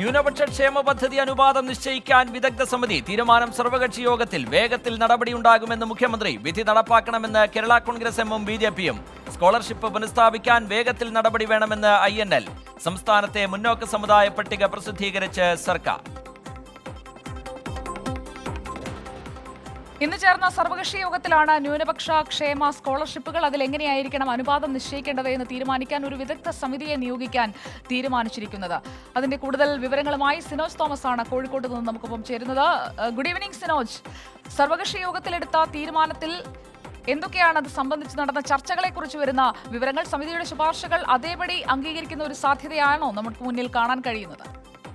ന്യൂനപക്ഷ ക്ഷേമ പദ്ധതി അനുപാതം നിശ്ചയിക്കാൻ വിദഗ്ധ സമിതി തീരുമാനം സർവകക്ഷി യോഗത്തിൽ വേഗത്തിൽ നടപടിയുണ്ടാകുമെന്ന് മുഖ്യമന്ത്രി വിധി നടപ്പാക്കണമെന്ന് കേരള കോൺഗ്രസ് എമ്മും ബി ജെ പിയും സ്കോളർഷിപ്പ് പുനഃസ്ഥാപിക്കാൻ വേഗത്തിൽ നടപടി വേണമെന്ന് ഐ എൻ എൽ സംസ്ഥാനത്തെ മുന്നോക്ക സമുദായ പട്ടിക പ്രസിദ്ധീകരിച്ച് സർക്കാർ ഇന്ന് ചേർന്ന സർവകക്ഷി യോഗത്തിലാണ് ന്യൂനപക്ഷ ക്ഷേമ സ്കോളർഷിപ്പുകൾ അതിൽ എങ്ങനെയായിരിക്കണം അനുപാതം നിശ്ചയിക്കേണ്ടത് എന്ന് തീരുമാനിക്കാൻ ഒരു വിദഗ്ധ സമിതിയെ നിയോഗിക്കാൻ തീരുമാനിച്ചിരിക്കുന്നത് അതിന്റെ കൂടുതൽ വിവരങ്ങളുമായി സിനോജ് തോമസ് ആണ് കോഴിക്കോട്ട് നിന്ന് നമുക്കൊപ്പം ചേരുന്നത് ഏഹ് ഗുഡ് ഈവനിംഗ് സിനോജ് സർവകക്ഷി യോഗത്തിലെടുത്ത തീരുമാനത്തിൽ എന്തൊക്കെയാണ് അത് സംബന്ധിച്ച് നടന്ന ചർച്ചകളെ കുറിച്ച് വരുന്ന വിവരങ്ങൾ സമിതിയുടെ ശുപാർശകൾ അതേപടി അംഗീകരിക്കുന്ന ഒരു സാധ്യതയാണോ നമുക്ക് മുന്നിൽ കാണാൻ കഴിയുന്നത്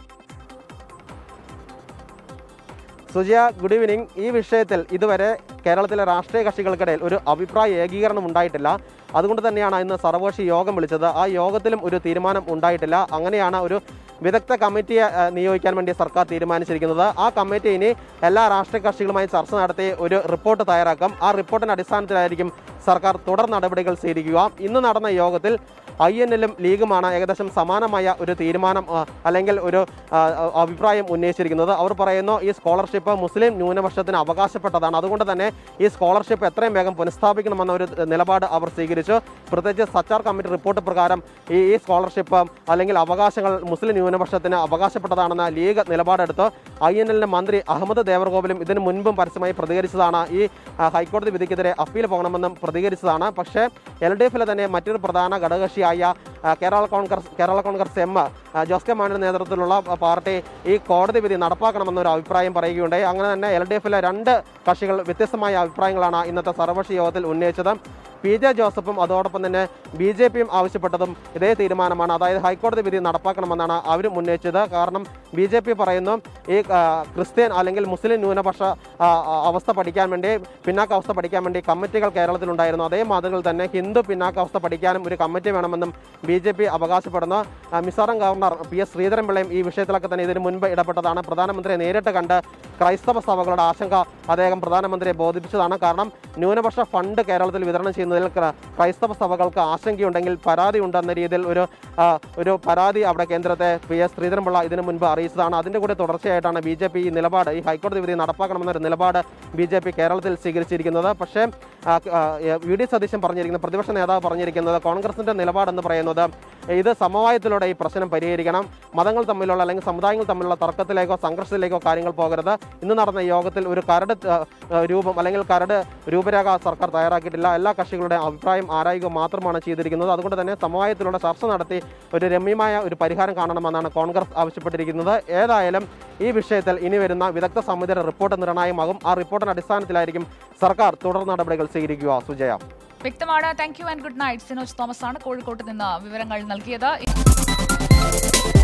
സുജയ ഗുഡ് ഈവനിങ് ഈ വിഷയത്തിൽ ഇതുവരെ കേരളത്തിലെ രാഷ്ട്രീയ കക്ഷികൾക്കിടയിൽ ഒരു അഭിപ്രായ ഏകീകരണം ഉണ്ടായിട്ടില്ല അതുകൊണ്ട് തന്നെയാണ് ഇന്ന് സർവകക്ഷി യോഗം വിളിച്ചത് ആ യോഗത്തിലും ഒരു തീരുമാനം ഉണ്ടായിട്ടില്ല അങ്ങനെയാണ് ഒരു വിദഗ്ധ കമ്മിറ്റിയെ ഏഹ്, നിയോഗിക്കാൻ വേണ്ടി സർക്കാർ തീരുമാനിച്ചിരിക്കുന്നത് ആ കമ്മിറ്റി ഇനി എല്ലാ രാഷ്ട്രീയ കക്ഷികളുമായി ചർച്ച നടത്തി ഒരു റിപ്പോർട്ട് തയ്യാറാക്കും ആ റിപ്പോർട്ടിന്റെ അടിസ്ഥാനത്തിലായിരിക്കും സർക്കാർ തുടർ നടപടികൾ സ്വീകരിക്കുക ഇന്ന് നടന്ന യോഗത്തിൽ ഐ എൻ എല്ലും ലീഗുമാണ് ഏകദേശം സമാനമായ ഒരു തീരുമാനം ആ, അല്ലെങ്കിൽ ഒരു ആ, അഭിപ്രായം ഉന്നയിച്ചിരിക്കുന്നത് അവർ പറയുന്നു ഈ സ്കോളർഷിപ്പ് മുസ്ലിം ന്യൂനപക്ഷത്തിന് അവകാശപ്പെട്ടതാണ് അതുകൊണ്ട് തന്നെ ഈ സ്കോളർഷിപ്പ് എത്രയും വേഗം പുനഃസ്ഥാപിക്കണമെന്ന ഒരു നിലപാട് അവർ സ്വീകരിച്ചു പ്രത്യേകിച്ച് സച്ചാർ കമ്മിറ്റി റിപ്പോർട്ട് പ്രകാരം ഈ ഈ സ്കോളർഷിപ്പ് അല്ലെങ്കിൽ അവകാശങ്ങൾ മുസ്ലിം ന്യൂനപക്ഷത്തിന് അവകാശപ്പെട്ടതാണെന്ന ലീഗ് നിലപാടെടുത്ത് ഐ എൻ എല്ലിന്റെ മന്ത്രി അഹമ്മദ് ദേവർകോവിലും ഇതിനു മുൻപും പരസ്യമായി പ്രതികരിച്ചതാണ് ഈ ആ, ഹൈക്കോടതി വിധിക്കെതിരെ അപ്പീൽ പോകണമെന്നും പ്രതികരിച്ചതാണ് പക്ഷേ എൽ ഡി എഫിലെ തന്നെ മറ്റൊരു പ്രധാന ഘടകകക്ഷിയായ ആ, കേരള കോൺഗ്രസ് കേരള കോൺഗ്രസ് എം ആ, ജോസ് കെ മാണിയുടെ നേതൃത്വത്തിലുള്ള പാർട്ടി ഈ കോടതി വിധി നടപ്പാക്കണമെന്നൊരു അഭിപ്രായം പറയുകയുണ്ടായി അങ്ങനെ തന്നെ എൽ ഡി എഫിലെ രണ്ട് കക്ഷികൾ വ്യത്യസ്തമായ അഭിപ്രായങ്ങളാണ് ഇന്നത്തെ സർവകക്ഷി യോഗത്തിൽ ഉന്നയിച്ചത് പി ജെ ജോസഫും അതോടൊപ്പം തന്നെ ബി ജെ പിയും ആവശ്യപ്പെട്ടതും ഇതേ തീരുമാനമാണ് അതായത് ഹൈക്കോടതി വിധി നടപ്പാക്കണമെന്നാണ് അവരും ഉന്നയിച്ചത് കാരണം ബി ജെ പി പറയുന്നു ഈ ആ, ക്രിസ്ത്യൻ അല്ലെങ്കിൽ മുസ്ലിം ന്യൂനപക്ഷ ആ, ആ, അവസ്ഥ പഠിക്കാൻ വേണ്ടി പിന്നാക്കാവസ്ഥ പഠിക്കാൻ വേണ്ടി കമ്മിറ്റികൾ കേരളത്തിലുണ്ടായിരുന്നു അതേ മാതൃകയിൽ തന്നെ ഹിന്ദു പിന്നാക്കാവസ്ഥ പഠിക്കാനും ഒരു കമ്മിറ്റി വേണമെന്നും ബി ജെ പി അവകാശപ്പെടുന്നു ആ, മിസോറാം ഗവർണർ പി എസ് ശ്രീധരൻപിള്ളയും ഈ വിഷയത്തിലൊക്കെ തന്നെ ഇതിനു മുൻപ് ഇടപെട്ടതാണ് പ്രധാനമന്ത്രിയെ നേരിട്ട് കണ്ട് ക്രൈസ്തവ സഭകളുടെ ആശങ്ക അദ്ദേഹം പ്രധാനമന്ത്രിയെ ബോധിപ്പിച്ചതാണ് കാരണം ന്യൂനപക്ഷ ഫണ്ട് കേരളത്തിൽ വിതരണം ചെയ്യുന്നതിൽ ക്ര- ക്രൈസ്തവ സഭകൾക്ക് ആശങ്കയുണ്ടെങ്കിൽ പരാതി ഉണ്ടെന്ന രീതിയിൽ ഒരു ആ, ഒരു പരാതി അവിടെ കേന്ദ്രത്തെ പി എസ് ശ്രീധരൻപിള്ള ഇതിനു മുൻപ് അറിയിച്ചതാണ് അതിൻ്റെ കൂടെ തുടർച്ചയായിട്ടാണ് ബി ജെ പി ഈ നിലപാട് ഈ ഹൈക്കോടതി വിധി നടപ്പാക്കണമെന്നൊരു നിലപാട് ബി ജെ പി കേരളത്തിൽ സ്വീകരിച്ചിരിക്കുന്നത് പക്ഷേ ആ, ആ, വി ഡി സതീശൻ പറഞ്ഞിരിക്കുന്നത് പ്രതിപക്ഷ നേതാവ് പറഞ്ഞിരിക്കുന്നത് കോൺഗ്രസിന്റെ നിലപാടെന്ന് പറയുന്നത് ഇത് സമവായത്തിലൂടെ ഈ പ്രശ്നം പരിഹരിക്കണം മതങ്ങൾ തമ്മിലുള്ള അല്ലെങ്കിൽ സമുദായങ്ങൾ തമ്മിലുള്ള തർക്കത്തിലേക്കോ സംഘർഷത്തിലേക്കോ കാര്യങ്ങൾ പോകരുത് ഇന്ന് നടന്ന യോഗത്തിൽ ഒരു കരട് ആ, ആ, രൂപം അല്ലെങ്കിൽ കരട് രൂപരേഖ സർക്കാർ തയ്യാറാക്കിയിട്ടില്ല എല്ലാ കക്ഷികളുടെ അഭിപ്രായം ആരായുക മാത്രമാണ് ചെയ്തിരിക്കുന്നത് അതുകൊണ്ട് തന്നെ സമവായത്തിലൂടെ ചർച്ച നടത്തി ഒരു രമ്യമായ ഒരു പരിഹാരം കാണണമെന്നാണ് കോൺഗ്രസ് ആവശ്യപ്പെട്ടിരിക്കുന്നത് ഏതായാലും ഈ വിഷയത്തിൽ ഇനി വരുന്ന വിദഗ്ധ സമിതിയുടെ റിപ്പോർട്ട് നിർണായകമാകും ആ റിപ്പോർട്ടിന്റെ അടിസ്ഥാനത്തിലായിരിക്കും സർക്കാർ തുടർ നടപടികൾ സ്വീകരിക്കുക സുജയ വ്യക്തമാണ് thank you and good night Sinoj Thomas ആണ് കോഴിക്കോട്ട് നിന്ന് വിവരങ്ങൾ നൽകിയത്